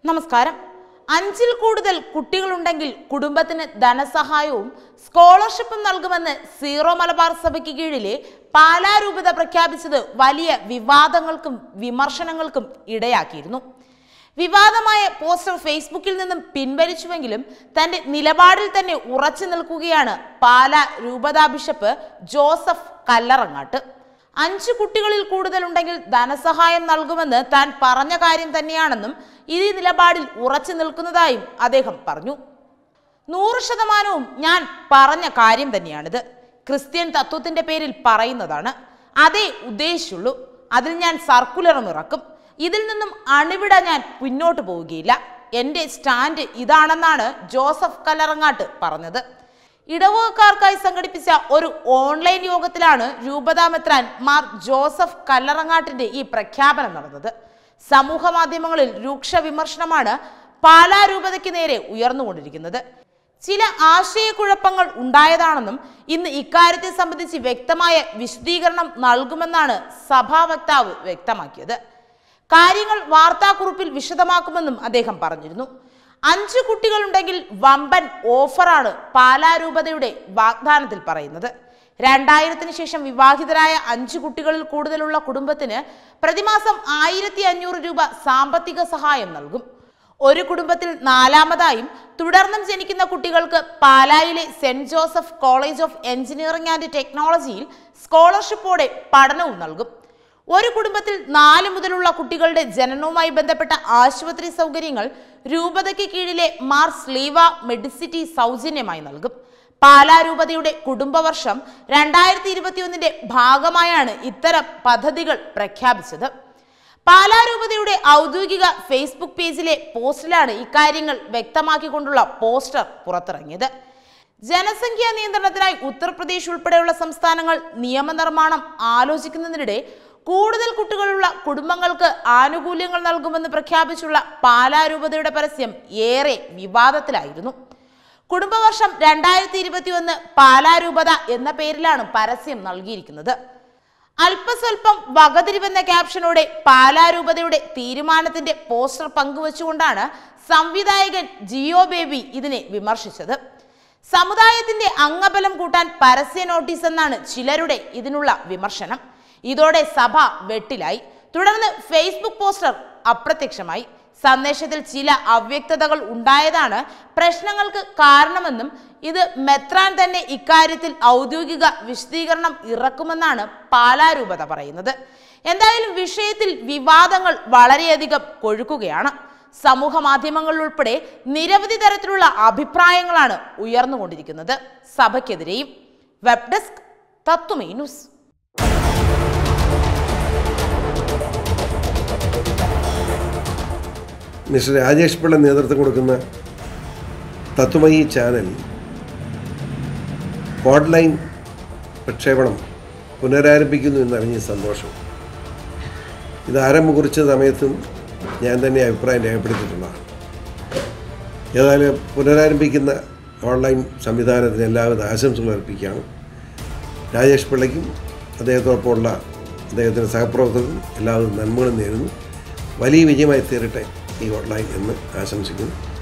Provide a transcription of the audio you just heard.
നമസ്കാരം അഞ്ചിൽ കൂടുതൽ കുട്ടികളുണ്ടെങ്കിൽ കുടുംബത്തിന് ധനസഹായവും സ്കോളർഷിപ്പും നൽകുമെന്ന് സീറോ മലബാർ സഭയ്ക്ക് കീഴിലെ പാലാ രൂപത പ്രഖ്യാപിച്ചത് വലിയ വിവാദങ്ങൾക്കും വിമർശനങ്ങൾക്കും ഇടയാക്കിയിരുന്നു വിവാദമായ പോസ്റ്റർ ഫേസ്ബുക്കിൽ നിന്നും പിൻവലിച്ചുവെങ്കിലും തന്റെ നിലപാടിൽ തന്നെ ഉറച്ചു നിൽക്കുകയാണ് പാലാ രൂപതാ ബിഷപ്പ് ജോസഫ് കല്ലറങ്ങാട്ട് അഞ്ചു കുട്ടികളിൽ കൂടുതലുണ്ടെങ്കിൽ ധനസഹായം നൽകുമെന്ന് താൻ പറഞ്ഞ കാര്യം തന്നെയാണെന്നും ഈ നിലപാടിൽ ഉറച്ചു നിൽക്കുന്നതായും അദ്ദേഹം പറഞ്ഞു നൂറ് ശതമാനവും ഞാൻ പറഞ്ഞ കാര്യം തന്നെയാണിത് ക്രിസ്ത്യൻ തത്വത്തിന്റെ പേരിൽ പറയുന്നതാണ് അതേ ഉദ്ദേശിച്ചുള്ളൂ അതിൽ ഞാൻ സർക്കുലറും ഇറക്കും ഇതിൽ നിന്നും അണിവിട ഞാൻ പിന്നോട്ട് പോവുകയില്ല എൻ്റെ സ്റ്റാൻഡ് ഇതാണെന്നാണ് ജോസഫ് കല്ലറങ്ങാട്ട് പറഞ്ഞത് ഇടവകക്കാർക്കായി സംഘടിപ്പിച്ച ഒരു ഓൺലൈൻ യോഗത്തിലാണ് രൂപതാമെത്രാൻ മാർ ജോസഫ് കല്ലറങ്ങാട്ടിന്റെ ഈ പ്രഖ്യാപനം നടന്നത് സമൂഹ മാധ്യമങ്ങളിൽ രൂക്ഷ വിമർശനമാണ് പാലാ രൂപതയ്ക്ക് നേരെ ഉയർന്നുകൊണ്ടിരിക്കുന്നത് ചില ആശയക്കുഴപ്പങ്ങൾ ഉണ്ടായതാണെന്നും ഇന്ന് ഇക്കാര്യത്തെ സംബന്ധിച്ച് വ്യക്തമായ വിശദീകരണം നൽകുമെന്നാണ് സഭാ വക്താവ് വ്യക്തമാക്കിയത് കാര്യങ്ങൾ വാർത്താക്കുറിപ്പിൽ വിശദമാക്കുമെന്നും അദ്ദേഹം പറഞ്ഞിരുന്നു അഞ്ച് കുട്ടികളുണ്ടെങ്കിൽ വമ്പൻ ഓഫറാണ് പാലാ രൂപതയുടെ വാഗ്ദാനത്തിൽ പറയുന്നത് രണ്ടായിരത്തിന് ശേഷം വിവാഹിതരായ അഞ്ച് കുട്ടികളിൽ കൂടുതലുള്ള കുടുംബത്തിന് പ്രതിമാസം ആയിരത്തി അഞ്ഞൂറ് രൂപ സാമ്പത്തിക സഹായം നൽകും ഒരു കുടുംബത്തിൽ നാലാമതായും തുടർന്നും ജനിക്കുന്ന കുട്ടികൾക്ക് പാലായിലെ Saint Joseph college of engineering and ടെക്നോളജിയിൽ സ്കോളർഷിപ്പോടെ പഠനവും നൽകും ഒരു കുടുംബത്തിൽ നാല് മുതലുള്ള കുട്ടികളുടെ ജനനവുമായി ബന്ധപ്പെട്ട ആശുപത്രി സൗകര്യങ്ങൾ രൂപതയ്ക്ക് കീഴിലെ മാർ സ്ലീവ മെഡിസിറ്റി സൗജന്യമായി നൽകും പാലാ രൂപതയുടെ കുടുംബവർഷം രണ്ടായിരത്തി ഇരുപത്തിയൊന്നിന്റെ ഭാഗമായാണ് ഇത്തരം പദ്ധതികൾ പ്രഖ്യാപിച്ചത് പാലാ രൂപതയുടെ ഔദ്യോഗിക ഫേസ്ബുക്ക് പേജിലെ പോസ്റ്റിലാണ് ഇക്കാര്യങ്ങൾ വ്യക്തമാക്കിക്കൊണ്ടുള്ള പോസ്റ്റർ പുറത്തിറങ്ങിയത് ജനസംഖ്യാ നിയന്ത്രണത്തിനായി ഉത്തർപ്രദേശ് ഉൾപ്പെടെയുള്ള സംസ്ഥാനങ്ങൾ നിയമനിർമ്മാണം ആലോചിക്കുന്നതിനിടെ കൂടുതൽ കുട്ടികളുള്ള കുടുംബങ്ങൾക്ക് ആനുകൂല്യങ്ങൾ നൽകുമെന്ന് പ്രഖ്യാപിച്ചുള്ള പാലാ രൂപതയുടെ പരസ്യം ഏറെ വിവാദത്തിലായിരുന്നു കുടുംബവർഷം രണ്ടായിരത്തി ഇരുപത്തിയൊന്ന് പാലാ രൂപത എന്ന പേരിലാണ് പരസ്യം നൽകിയിരിക്കുന്നത് അല്പസ്വല്പം വകതിരിവെന്ന ക്യാപ്ഷനോടെ പാലാ രൂപതയുടെ തീരുമാനത്തിന്റെ പോസ്റ്റർ പങ്കുവച്ചുകൊണ്ടാണ് സംവിധായകൻ ജിയോ ബേബി ഇതിനെ വിമർശിച്ചത് സമുദായത്തിന്റെ അംഗബലം കൂട്ടാൻ പരസ്യ നോട്ടീസ് എന്നാണ് ചിലരുടെ ഇതിനുള്ള വിമർശനം ഇതോടെ സഭ വെട്ടിലായി തുടർന്ന് ഫേസ്ബുക്ക് പോസ്റ്റർ അപ്രത്യക്ഷമായി സന്ദേശത്തിൽ ചില അവ്യക്തതകൾ ഉണ്ടായതാണ് പ്രശ്നങ്ങൾക്ക് കാരണമെന്നും ഇത് മെത്രാൻ തന്നെ ഇക്കാര്യത്തിൽ ഔദ്യോഗിക വിശദീകരണം ഇറക്കുമെന്നാണ് പാലാ രൂപത പറയുന്നത് എന്തായാലും വിഷയത്തിൽ വിവാദങ്ങൾ വളരെയധികം കൊഴുക്കുകയാണ് സമൂഹ മാധ്യമങ്ങളിൽ ഉൾപ്പെടെ നിരവധി തരത്തിലുള്ള അഭിപ്രായങ്ങളാണ് ഉയർന്നുകൊണ്ടിരിക്കുന്നത് സഭയ്ക്കെതിരെയും വെബ് ഡെസ്ക് തത്വമേ ന്യൂസ് മിസ്റ്റർ രാജേഷ് പിള്ള നേതൃത്വം കൊടുക്കുന്ന തത്വമയി ചാനൽ ഓൺലൈൻ പ്രക്ഷേപണം പുനരാരംഭിക്കുന്നു എന്നറിഞ്ഞ സന്തോഷം ഇത് ആരംഭം കുറിച്ച സമയത്തും ഞാൻ തന്നെ അഭിപ്രായം രേഖപ്പെടുത്തിയിട്ടുള്ളതാണ് ഏതായാലും പുനരാരംഭിക്കുന്ന ഓൺലൈൻ സംവിധാനത്തിന് എല്ലാവിധ ആശംസകൾ അർപ്പിക്കുകയാണ് രാജേഷ് പിള്ളയ്ക്കും അദ്ദേഹത്തോടൊപ്പമുള്ള അദ്ദേഹത്തിൻ്റെ സഹപ്രവർത്തകർക്കും എല്ലാവിധ നന്മകളും നേരുന്നു വലിയ വിജയമായി തീരട്ടെ ഈ ഓൺലൈൻ എന്ന് ആശംസിക്കുന്നു